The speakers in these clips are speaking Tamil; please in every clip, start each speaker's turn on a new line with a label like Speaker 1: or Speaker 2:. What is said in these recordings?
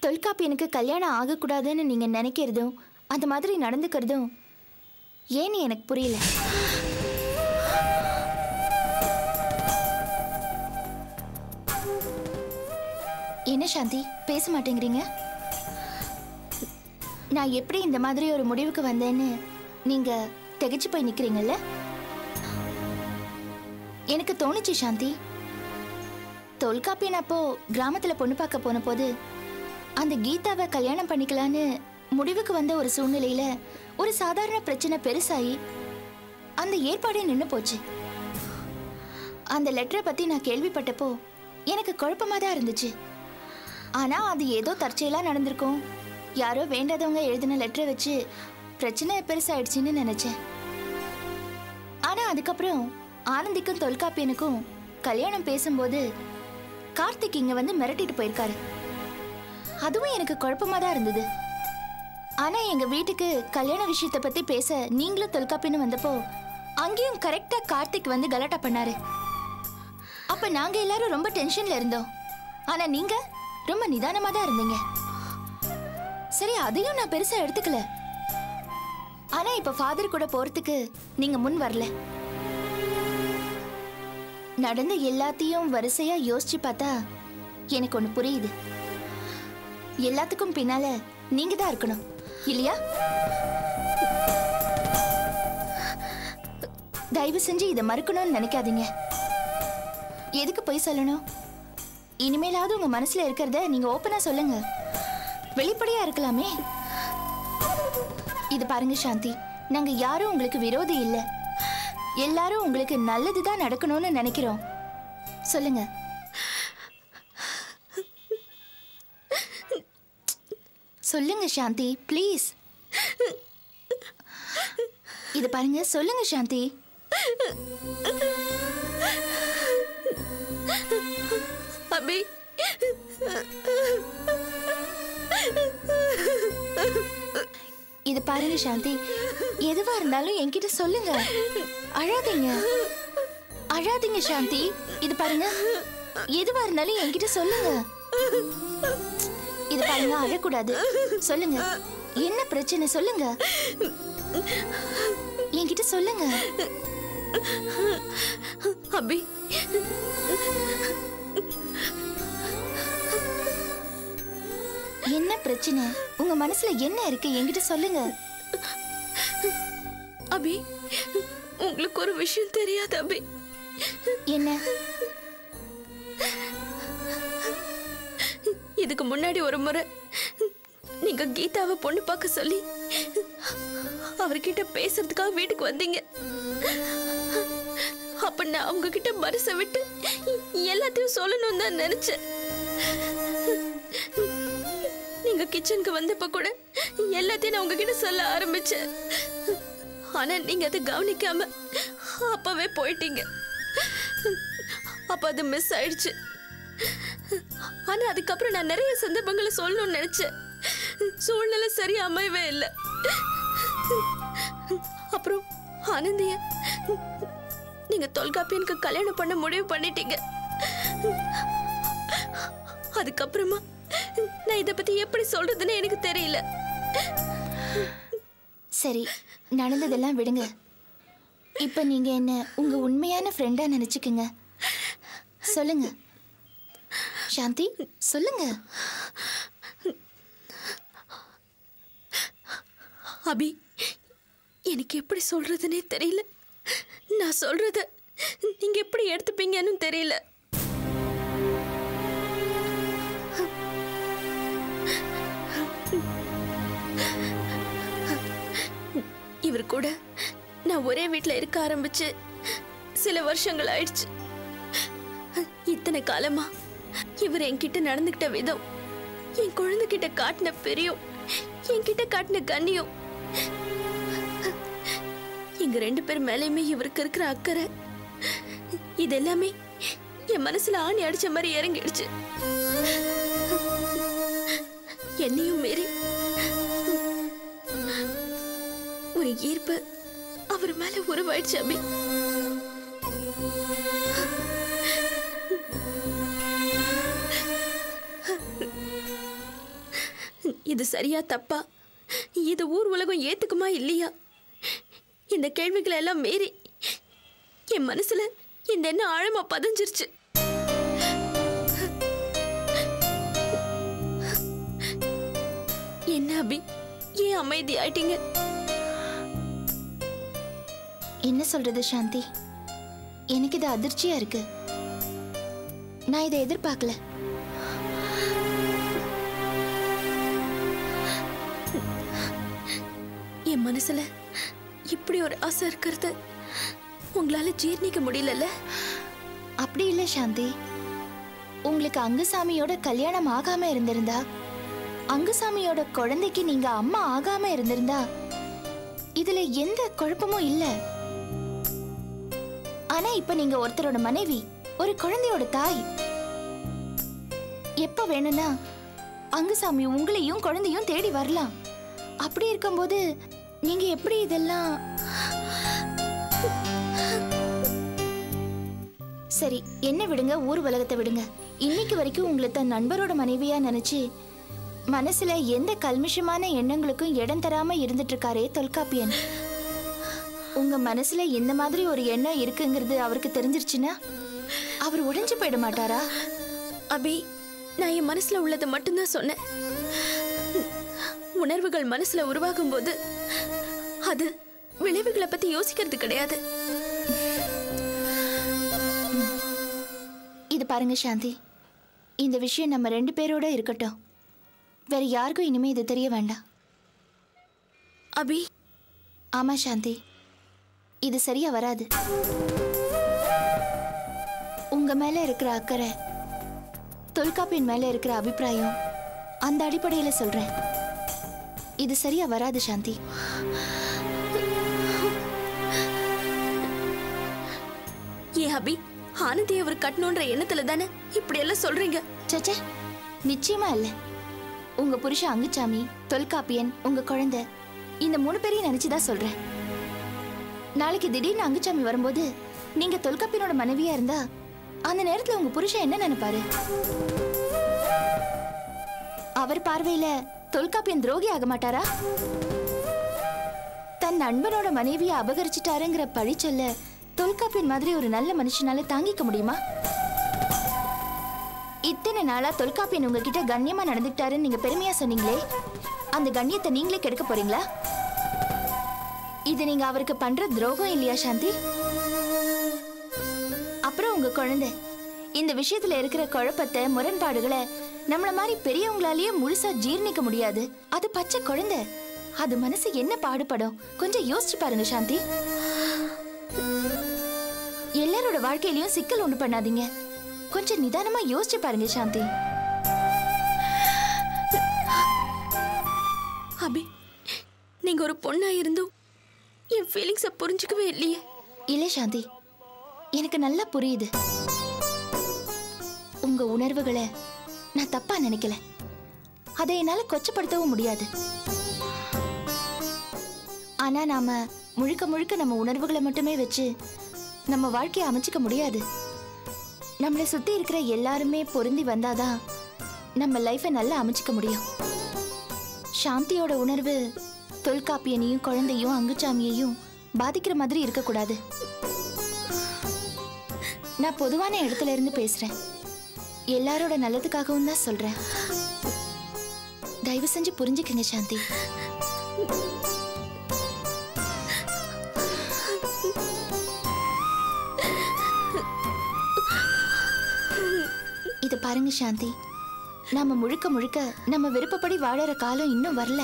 Speaker 1: தொல்காப்பியனுக்கு கல்யாணம் ஆகக்கூடாதுன்னு நீங்க நினைக்கிறதும் அந்த மாதிரி நடந்துக்கிறதும் ஏன்னு எனக்கு புரியல என்ன சாந்தி பேச மாட்டேங்கிறீங்க நான் எப்படி இந்த மாதிரி ஒரு முடிவுக்கு வந்தேன்னு நீங்க திகைச்சு போய் நிக்கிறீங்கல்ல எனக்கு தோணுச்சு சாந்தி தொல்காப்பியன் அப்போ கிராமத்துல பொண்ணு பார்க்க போன போது அந்த கீதாவை கல்யாணம் பண்ணிக்கலான்னு முடிவுக்கு வந்த ஒரு சூழ்நிலையில ஒரு சாதாரண பிரச்சனை பெருசாகி அந்த ஏற்பாடே நின்னு போச்சு அந்த லெட்டரை பத்தி நான் கேள்விப்பட்டப்போ எனக்கு குழப்பமா தான் இருந்துச்சு ஆனா அது ஏதோ தற்செயலா நடந்திருக்கும் யாரோ வேண்டாதவங்க எழுதின லெட்டரை வச்சு பிரச்சனை பெருசாயிடுச்சுன்னு நினைச்சேன் ஆனா அதுக்கப்புறம் ஆனந்திக்கும் தொல்காப்பியனுக்கும் கல்யாணம் பேசும்போது கார்த்திக் இங்க வந்து மிரட்டிட்டு போயிருக்காரு அதுவும் எனக்கு குழப்பமா தான் இருந்தது ஆனா எங்க வீட்டுக்கு கல்யாண விஷயத்தை பத்தி பேச நீங்களும் தொல்காப்பியனும் வந்தப்போ அங்கேயும் கரெக்டா கார்த்திக் வந்து கலாட்டா பண்ணாரு அப்ப நாங்க எல்லாரும் ரொம்ப டென்ஷன்ல இருந்தோம் ஆனா நீங்க ரொம்ப நிதானமா தான் இருந்தீங்க சரி அதையும் நான் பெருசா எடுத்துக்கல ஆனா இப்ப ஃபாதர் கூட போறதுக்கு நீங்க முன் வரல நடந்த எல்லாத்தையும் வரிசையா யோசிச்சு பார்த்தா எனக்கு ஒண்ணு புரியுது எல்லாத்துக்கும் பின்னால நீங்க தான் இருக்கணும் இல்லையா தயவு செஞ்சு இதை மறுக்கணும்னு நினைக்காதீங்க எதுக்கு போய் சொல்லணும் இனிமேலாவது உங்க மனசுல இருக்கிறத நீங்க ஓப்பனா சொல்லுங்க வெளிப்படையா இருக்கலாமே இது பாருங்க சாந்தி நாங்க யாரும் உங்களுக்கு விரோதி இல்ல எல்லாரும் உங்களுக்கு நல்லதுதான் நடக்கணும்னு நினைக்கிறோம் சொல்லுங்க சொல்லுங்க சாந்தி ப்ளீஸ் இது பாருங்க சொல்லுங்க சாந்தி
Speaker 2: அபி
Speaker 1: இது பாருங்க சாந்தி எதுவா இருந்தாலும் என்கிட்ட சொல்லுங்க அழாதீங்க அழாதீங்க சாந்தி இது பாருங்க எதுவா இருந்தாலும் என்கிட்ட சொல்லுங்க இது பாருங்க அழக்கூடாது சொல்லுங்க என்ன பிரச்சனை சொல்லுங்க என்கிட்ட சொல்லுங்க
Speaker 2: அபி
Speaker 1: என்ன பிரச்சனை உங்க மனசுல என்ன இருக்கு என்கிட்ட சொல்லுங்க
Speaker 2: அபி உங்களுக்கு ஒரு விஷயம் தெரியாது அபி
Speaker 1: என்ன
Speaker 2: இதுக்கு முன்னாடி ஒரு முறை நீங்க கீதாவை பொண்ணு பார்க்க சொல்லி அவர்கிட்ட பேசுறதுக்காக வீட்டுக்கு வந்தீங்க அப்ப நான் அவங்க கிட்ட மனசை விட்டு எல்லாத்தையும் சொல்லணும் தான் நினைச்சேன் நீங்க கிச்சனுக்கு வந்தப்ப கூட எல்லாத்தையும் நான் உங்ககிட்ட சொல்ல ஆரம்பிச்சேன் ஆனா நீங்க அதை கவனிக்காம அப்பவே போயிட்டீங்க அப்ப அது மிஸ் ஆயிடுச்சு ஆனா அதுக்கப்புறம் நான் நிறைய சந்தர்ப்பங்களை சொல்லணும்னு நினைச்சேன் சூழ்நிலை சரியா அமையவே இல்லை அப்புறம் ஆனந்திய நீங்க தொல்காப்பியனுக்கு கல்யாணம் பண்ண முடிவு பண்ணிட்டீங்க அதுக்கப்புறமா நான் இத பத்தி எப்படி சொல்றதுன்னு எனக்கு தெரியல
Speaker 1: சரி நடந்ததெல்லாம் விடுங்க இப்ப நீங்க என்ன உங்க உண்மையான ஃப்ரெண்டா நினைச்சுக்குங்க சொல்லுங்க சாந்தி சொல்லுங்க
Speaker 2: அபி எனக்கு எப்படி சொல்றதுனே தெரியல நான் சொல்றத நீங்க எப்படி எடுத்துப்பீங்கன்னு தெரியல இவர் கூட நான் ஒரே வீட்ல இருக்க ஆரம்பிச்சு சில வருஷங்கள் ஆயிடுச்சு இத்தனை காலமா இவர் என்கிட்ட நடந்துக்கிட்ட விதம் என் குழந்தைகிட்ட காட்டின பெரியும் என்கிட்ட காட்டின கண்ணியும் எங்க ரெண்டு பேர் மேலேயுமே இவருக்கு இருக்கிற அக்கறை இது எல்லாமே என் மனசுல ஆணி அடிச்ச மாதிரி இறங்கிடுச்சு என்னையும் மீறி ஒரு ஈர்ப்பு அவர் மேல உருவாயிடுச்சு அபி இது சரியா தப்பா இது ஊர் உலகம் ஏத்துக்குமா இல்லையா இந்த கேள்விகளை எல்லாம் மீறி என் மனசுல இந்த எண்ணம் ஆழமா பதிஞ்சிருச்சு என்ன அபி ஏன் அமைதி ஆயிட்டீங்க
Speaker 1: என்ன சொல்றது சாந்தி எனக்கு இது அதிர்ச்சியா இருக்கு நான் இதை எதிர்பார்க்கல
Speaker 2: என் மனசுல இப்படி ஒரு ஆசை இருக்கிறது உங்களால ஜீர்ணிக்க முடியலல்ல
Speaker 1: அப்படி இல்ல சாந்தி உங்களுக்கு அங்குசாமியோட கல்யாணம் ஆகாம இருந்திருந்தா அங்குசாமியோட குழந்தைக்கு நீங்க அம்மா ஆகாம இருந்திருந்தா இதுல எந்த குழப்பமும் இல்ல ஆனா இப்ப நீங்க ஒருத்தரோட மனைவி ஒரு குழந்தையோட தாய் எப்ப வேணும்னா அங்குசாமி உங்களையும் குழந்தையும் தேடி வரலாம் அப்படி இருக்கும்போது நீங்க எப்படி இதெல்லாம் சரி என்ன விடுங்க ஊர் உலகத்தை விடுங்க இன்னைக்கு வரைக்கும் உங்களை தன் நண்பரோட மனைவியா நினைச்சு மனசுல எந்த கல்மிஷமான எண்ணங்களுக்கும் இடம் தராம இருந்துட்டு இருக்காரே தொல்காப்பியன் உங்க மனசுல இந்த மாதிரி ஒரு எண்ணம் இருக்குங்கிறது அவருக்கு தெரிஞ்சிருச்சுன்னா அவர் உடைஞ்சு போயிட மாட்டாரா
Speaker 2: அபி நான் என் மனசுல உள்ளதை மட்டும்தான் சொன்னேன் உணர்வுகள் மனசுல உருவாகும் போது அது விளைவுகளை பத்தி யோசிக்கிறது கிடையாது
Speaker 1: இது பாருங்க சாந்தி இந்த விஷயம் நம்ம ரெண்டு பேரோட இருக்கட்டும் வேற யாருக்கும் இனிமே இது தெரிய வேண்டாம்
Speaker 2: அபி
Speaker 1: ஆமா சாந்தி இது சரியா வராது உங்க மேல இருக்கிற அக்கறை தொல்காப்பியன் மேல இருக்கிற அபிப்பிராயம் அந்த அடிப்படையில சொல்றேன் இது சரியா வராது சாந்தி
Speaker 2: ஏன் அபி ஆனந்தி அவர் கட்டணுன்ற எண்ணத்துல தானே இப்படி எல்லாம் சொல்றீங்க
Speaker 1: சச்சே நிச்சயமா இல்ல உங்க புருஷன் அங்குச்சாமி தொல்காப்பியன் உங்க குழந்தை இந்த மூணு பேரையும் நினைச்சுதான் சொல்றேன் நாளைக்கு திடீர்னு அங்குச்சாமி வரும்போது நீங்க தொல்காப்பியனோட மனைவியா இருந்தா அந்த நேரத்துல உங்க புருஷன் என்ன நினைப்பாரு அவர் பார்வையில தொல்காப்பியன் துரோகி ஆக மாட்டாரா தன் நண்பனோட மனைவியை அபகரிச்சிட்டாருங்கிற பழி சொல்ல தொல்காப்பியன் மாதிரி ஒரு நல்ல மனுஷனால தாங்கிக்க முடியுமா இத்தனை நாளா தொல்காப்பியன் உங்ககிட்ட கண்ணியமா நடந்துக்கிட்டாருன்னு நீங்க பெருமையா சொன்னீங்களே அந்த கண்ணியத்தை நீங்களே கெடுக்க போறீங்களா இது நீங்க அவருக்கு பண்ற துரோகம் இல்லையா சாந்தி அப்புறம் உங்க குழந்தை இந்த விஷயத்துல இருக்கிற குழப்பத்தை முரண்பாடுகளை நம்மள மாதிரி பெரியவங்களாலேயே முழுசா ஜீர்ணிக்க முடியாது அது பச்சை குழந்தை அது மனசு என்ன பாடுபடும் கொஞ்சம் யோசிச்சு பாருங்க சாந்தி எல்லாரோட வாழ்க்கையிலயும் சிக்கல் உண்டு பண்ணாதீங்க கொஞ்சம் நிதானமா யோசிச்சு பாருங்க சாந்தி
Speaker 2: அபி நீங்க ஒரு பொண்ணா இருந்தும் என் ஃபீலிங்ஸை புரிஞ்சுக்கவே இல்லையே
Speaker 1: இல்ல சாந்தி எனக்கு நல்லா புரியுது உங்க உணர்வுகளை நான் தப்பா நினைக்கல அதை என்னால கொச்சப்படுத்தவும் முடியாது ஆனா நாம முழுக்க முழுக்க நம்ம உணர்வுகளை மட்டுமே வச்சு நம்ம வாழ்க்கையை அமைச்சுக்க முடியாது நம்மளை சுத்தி இருக்கிற எல்லாருமே பொருந்தி வந்தாதான் நம்ம லைஃபை நல்லா அமைச்சுக்க முடியும் சாந்தியோட உணர்வு தொல்காப்பியனையும் குழந்தையும் அங்குச்சாமியையும் பாதிக்கிற மாதிரி இருக்கக்கூடாது நான் பொதுவான இடத்துல இருந்து பேசுறேன் எல்லாரோட நல்லதுக்காகவும் தான் சொல்றேன் தயவு செஞ்சு புரிஞ்சுக்கங்க சாந்தி இது பாருங்க சாந்தி நாம முழுக்க முழுக்க நம்ம விருப்பப்படி வாழற காலம் இன்னும் வரல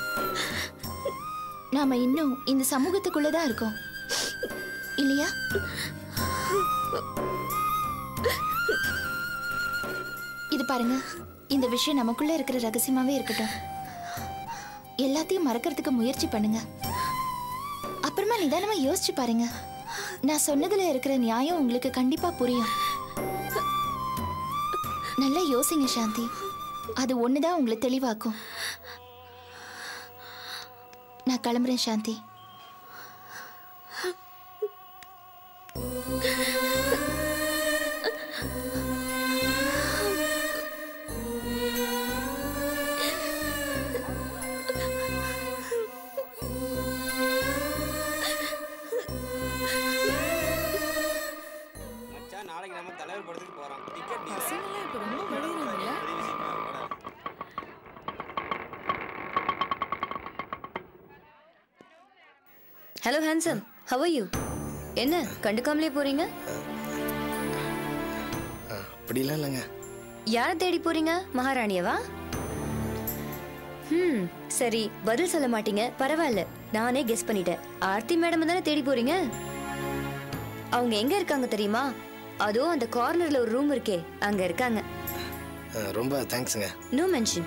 Speaker 1: நாம இன்னும் இந்த சமூகத்துக்குள்ளதான் இருக்கோம் இல்லையா இது பாருங்க இந்த விஷயம் நமக்குள்ள இருக்கிற ரகசியமாவே இருக்கட்டும் எல்லாத்தையும் மறக்கிறதுக்கு முயற்சி பண்ணுங்க அப்புறமா நிதானமா யோசிச்சு பாருங்க நான் சொன்னதுல இருக்கிற நியாயம் உங்களுக்கு கண்டிப்பா புரியும் நல்லா யோசிங்க சாந்தி அது ஒண்ணுதான் உங்களை தெளிவாக்கும் நான் கிளம்புறேன் சாந்தி
Speaker 3: தலைவர் படத்துக்கு போறோம் டிக்கெட்
Speaker 4: பசங்களாம் இப்ப ரொம்ப வழிகிறாங்கல்ல
Speaker 5: hello handsome how are you என்ன கண்டுக்காமலே போறீங்க
Speaker 6: அப்படிலாம் இல்லைங்க
Speaker 5: யாரை தேடி போறீங்க மகாராணியவா ம் சரி பதில் சொல்ல மாட்டீங்க பரவாயில்ல நானே கெஸ் பண்ணிட்டேன் ஆர்த்தி மேடம் தானே தேடி போறீங்க அவங்க எங்க இருக்காங்க தெரியுமா அதோ அந்த கார்னர்ல ஒரு ரூம் இருக்கே அங்க இருக்காங்க
Speaker 6: அஹ், ரொம்ப தேங்க்ஸுங்க
Speaker 5: நோ மென்ஷன்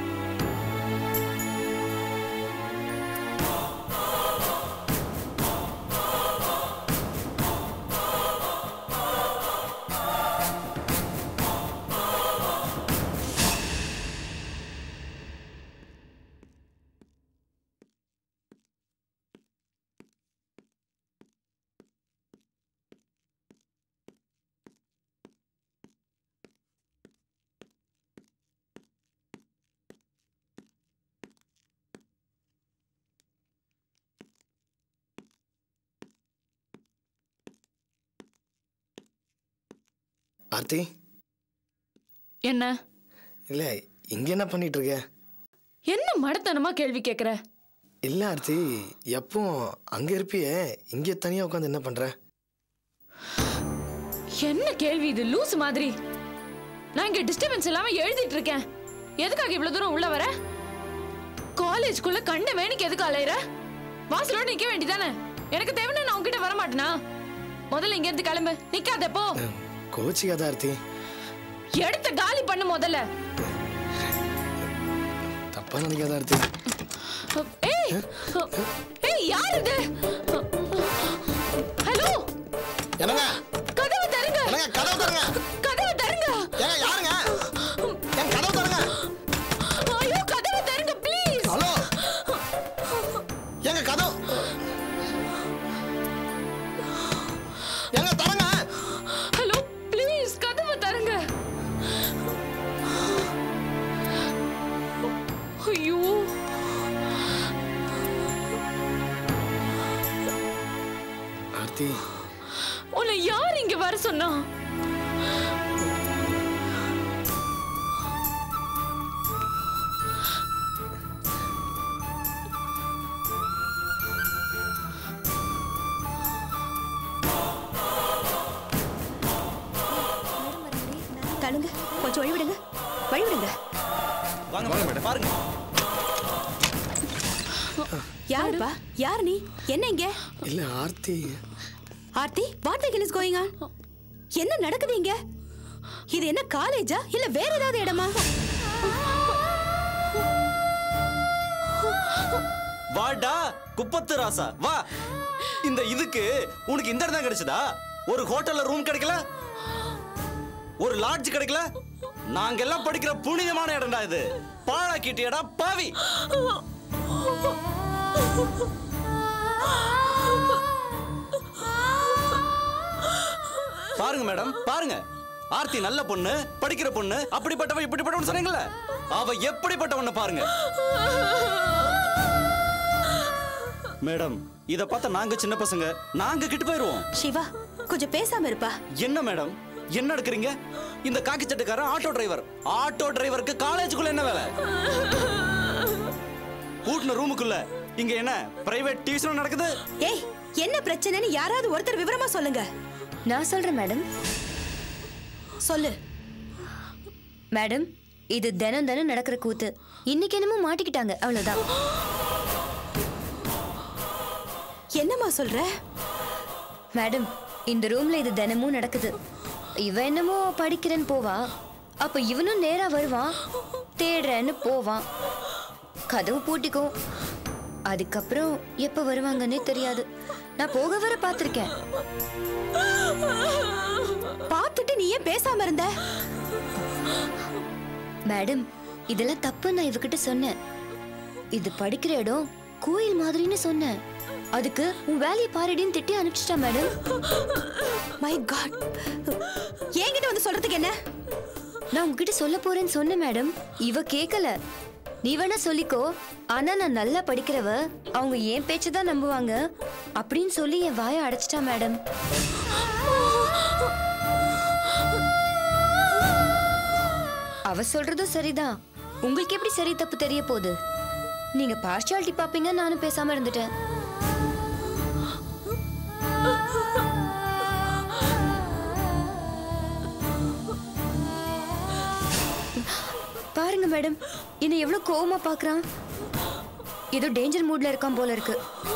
Speaker 6: ஆர்த்தி
Speaker 4: என்ன
Speaker 6: இல்லை இங்கே என்ன பண்ணிட்டு இருக்க
Speaker 4: என்ன மடத்தனமா கேள்வி கேக்குற
Speaker 6: இல்லை ஆர்த்தி எப்போ அங்கே இருப்பியே இங்கே தனியாக உட்காந்து என்ன பண்ணுற
Speaker 4: என்ன கேள்வி இது லூஸ் மாதிரி நான் இங்க டிஸ்டர்பன்ஸ் இல்லாம எழுதிட்டு இருக்கேன் எதுக்காக இவ்வளவு தூரம் உள்ள வர காலேஜ்குள்ள கண்ட வேணிக்கு எதுக்கு அலையிற வாசலோட நிக்க வேண்டியதானே எனக்கு தேவைன்னா நான் உன்கிட்ட வர மாட்டேனா முதல்ல இங்க இருந்து கிளம்பு நிக்காத போ
Speaker 6: கோச்சிக்காத ஆர்த்தி
Speaker 4: எடுத்த காலி பண்ணு முதல்ல
Speaker 6: தப்பாக நினைக்காத ஆர்த்தி
Speaker 4: ஏய் ஏய் யார் இது ஹலோ
Speaker 6: என்னங்க
Speaker 4: கதவு தருங்க
Speaker 6: என்னங்க கதவு தருங்க
Speaker 4: கதவு தருங்க
Speaker 6: ஏங்க யாருங்க என் கதவு தருங்க
Speaker 4: ஐயோ கதவு தருங்க ப்ளீஸ்
Speaker 6: ஹலோ எங்க கதவு எங்க தரங்க
Speaker 4: ஹலோ ப்ளீஸ் கதவு தருங்க ஐயோ
Speaker 6: ஆர்த்தி
Speaker 4: உன்னை யார் இங்க வர சொன்னா
Speaker 2: தள்ளுங்க கொஞ்சம் வழி விடுங்க வழி விடுங்க
Speaker 3: வாங்க மேடம் பாருங்க
Speaker 2: யாருப்பா யார் நீ என்ன இங்க
Speaker 6: இல்லை Aarthi
Speaker 2: Aarthi what the hell is going on என்ன நடக்குது இங்க இது என்ன காலேஜா இல்ல வேற ஏதாவது இடமா
Speaker 3: வாடா குப்பத்து ராசா வா இந்த இதுக்கு உனக்கு இந்த இடம் தான் கிடைச்சதா ஒரு ஹோட்டல்ல ரூம் கிடைக்கல ஒரு லாட்ஜ் கிடைக்கல நாங்க எல்லாம் படிக்கிற புனிதமான இடம்டா இது பாழாக்கிட்டியடா பாவி பாருங்க மேடம் பாருங்க ஆர்த்தி நல்ல பொண்ணு படிக்கிற பொண்ணு அப்படிப்பட்டவ இப்படிப்பட்டவன் சொன்னீங்கல்ல அவ எப்படிப்பட்டவன்னு பாருங்க மேடம் இத பார்த்தா நாங்க சின்ன பசங்க நாங்க கிட்ட போயிருவோம்
Speaker 2: சிவா கொஞ்சம் பேசாம இருப்பா
Speaker 3: என்ன மேடம் என்ன எடுக்கிறீங்க இந்த காக்கி சட்டுக்காரன் ஆட்டோ டிரைவர் ஆட்டோ டிரைவருக்கு காலேஜுக்குள்ள என்ன வேலை கூட்டின ரூமுக்குள்ள இங்க என்ன பிரைவேட் டியூஷன் நடக்குது
Speaker 2: ஏய் என்ன பிரச்சனைன்னு யாராவது ஒருத்தர் விவரமா சொல்லுங்க
Speaker 5: நான் சொல்றேன் மேடம்
Speaker 2: சொல்லு
Speaker 5: மேடம் இது தினம் தினம் நடக்கிற கூத்து இன்னைக்கு என்னமோ மாட்டிக்கிட்டாங்க அவ்வளவுதான்
Speaker 2: என்னம்மா சொல்ற
Speaker 5: மேடம் இந்த ரூம்ல இது தினமும் நடக்குது இவ என்னமோ படிக்கிறேன்னு போவா அப்ப இவனும் நேரா வருவான் தேடுறேன்னு போவான் கதவு பூட்டிக்கும் அதுக்கப்புறம் எப்ப வருவாங்கன்னே தெரியாது நான் போக வர பார்த்திருக்கேன்
Speaker 2: பார்த்துட்டு நீ ஏன் பேசாம இருந்த
Speaker 5: மேடம் இதெல்லாம் தப்பு நான் இவகிட்ட சொன்னேன் இது படிக்கிற இடம் கோயில் மாதிரின்னு சொன்னேன் அதுக்கு உன் வேலையை பாருடின்னு திட்டி அனுப்பிச்சிட்டா மேடம்
Speaker 2: மை காட் என்கிட்ட வந்து சொல்றதுக்கு என்ன
Speaker 5: நான் உங்ககிட்ட சொல்ல போறேன்னு சொன்னேன் மேடம் இவ கேக்கல நீ வேணா சொல்லிக்கோ ஆனா நான் நல்லா படிக்கிறவ அவங்க என் பேச்சு தான் நம்புவாங்க அப்படின்னு சொல்லி என் வாயை அடைச்சிட்டா மேடம் அவ சொல்றதும் சரிதான் உங்களுக்கு எப்படி சரி தப்பு தெரிய போகுது நீங்க பார்ஷியாலிட்டி பாப்பீங்க நானும் பேசாம இருந்துட்டேன் பாருங்க மேடம் என்ன எவ்வளவு கோவமா பாக்குறான் ஏதோ டேஞ்சர் மூட்ல இருக்கான் போல இருக்கு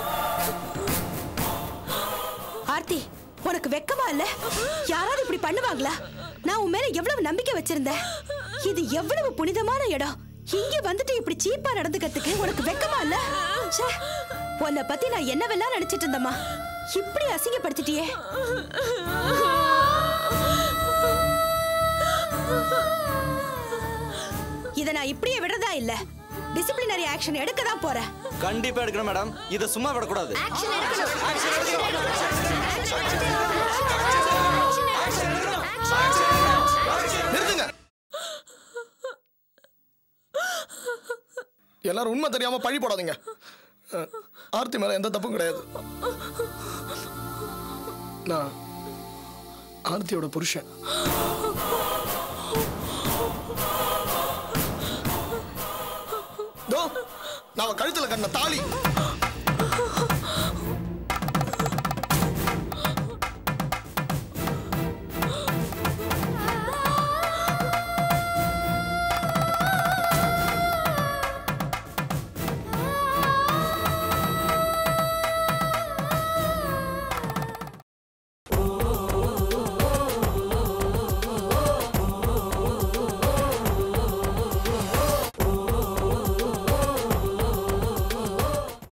Speaker 7: ஆர்த்தி உனக்கு வெக்கமா இல்ல யாராவது இப்படி பண்ணுவாங்களா நான் உன் மேல எவ்வளவு நம்பிக்கை வச்சிருந்தேன் இது எவ்வளவு புனிதமான இடம் இங்க வந்துட்டு இப்படி சீப்பா நடந்துக்கிறதுக்கு உனக்கு வெக்கமா இல்ல ச்சே, உன்னை பத்தி நான் என்னவெல்லாம் நினைச்சிட்டு இருந்தம்மா இப்படி அசிங்கப்படுத்திட்டியே இத நான் இப்படியே விடுறதா இல்ல டிசிப்ளினரி ஆக்ஷன் எடுக்க தான் போறேன்
Speaker 3: கண்டிப்பா எடுக்கணும் மேடம் இதை சும்மா விடக்கூடாது
Speaker 6: நிறுத்துங்க எல்லாரும் உண்மை தெரியாம பழி போடாதீங்க அஹ், ஆர்த்தி மேல எந்த தப்பும் கிடையாது நான் ஆர்த்தியோட புருஷன் தோ நான் அவ கழுத்துல கண்ண தாலி